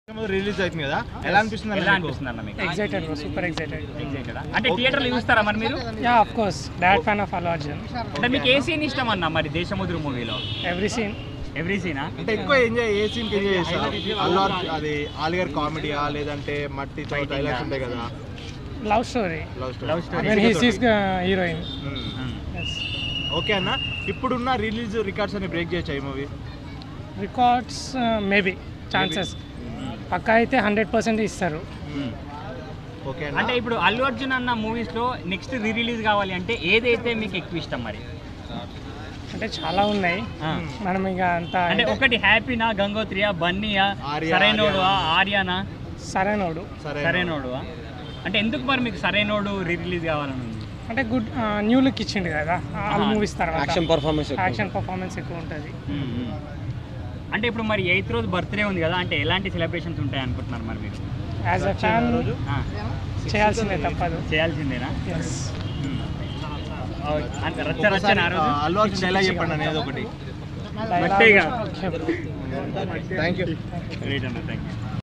Release అవుతుంది కదా ఎలా అనిపిస్తుంది ఎలా అనిపిస్తుంది అన్న మీకు excited bro super excited excited అంటే థియేటర్లో చూస్తారా మరి మీరు yeah of course dad fan of Allu Arjun అంటే మీకు ఏ సీన్ ఇష్టం అన్న మరి దేశముద్రు మూవీలో ఎవ్రీ సీన్ ఎవ్రీ సీనా అంటే ఎక్కువ ఎంజాయ్ ఏ సీన్ కి ఎంజాయ్ చేస్తారు అల్లు అర్జున్ అది ఆలిగర్ కామెడీయా లేదంటే మట్టితో డైలాగ్స్ ఉంటాయి కదా love story love love story story when he sees heroine okay అన్న ఇప్పుడున్న రిలీజ్ రికార్డ్స్ అని బ్రేక్ చేయొచ్చు ఈ మూవీ రికార్డ్స్ మేబీ ఛాన్సెస్ పక్కా అయితే హండ్రెడ్ పర్సెంట్ ఇస్తారు ఓకే అంటే ఇప్పుడు అల్లు అర్జున్ అన్న మూవీస్ లో నెక్స్ట్ రీ రిలీజ్ కావాలి అంటే ఏదైతే మీకు ఎక్కువ ఇష్టం మరి అంటే చాలా ఉన్నాయి ఆ. మనం ఇక అంత అంటే ఒకటి హ్యాపీనా గంగోత్రియా బన్నీయా ఆర్య, సరైనోడువా ఆర్యానా సరైనోడు సరే సరైనోడువా అంటే ఎందుకు మరి మీకు సరైనోడు రీ రిలీజ్ కావాలని ఉంది అంటే గుడ్ న్యూ లుక్ ఇచ్చిండు కదా అల్లు మూవీస్ తర్వాత యాక్షన్ పర్ఫార్మెన్స్ యాక్షన్ పర్ఫార్మెన్స్ ఎక్కువ ఉంటుంది మ్మ్, మ్మ్. అంటే ఇప్పుడు మరి ఎయిత్ రోజు బర్త్డే ఉంది కదా అంటే ఎలాంటి సెలబ్రేషన్స్ ఉంటాయి అనుకుంటున్నారు మరి మీరు యాజ్ అ ఫ్యాన్ ఆ, చేయాల్సిందే తప్పదు చేయాల్సిందేనా ఎస్ ఓ, అంత రచ్చ రచ్చన ఆ రోజు అల్లు అర్జున్ డైలాగ్ చెప్పండి అనేది ఒకటి మట్టేగా. చెప్పు థ్యాంక్ యూ రైట్ అన్న థ్యాంక్ యూ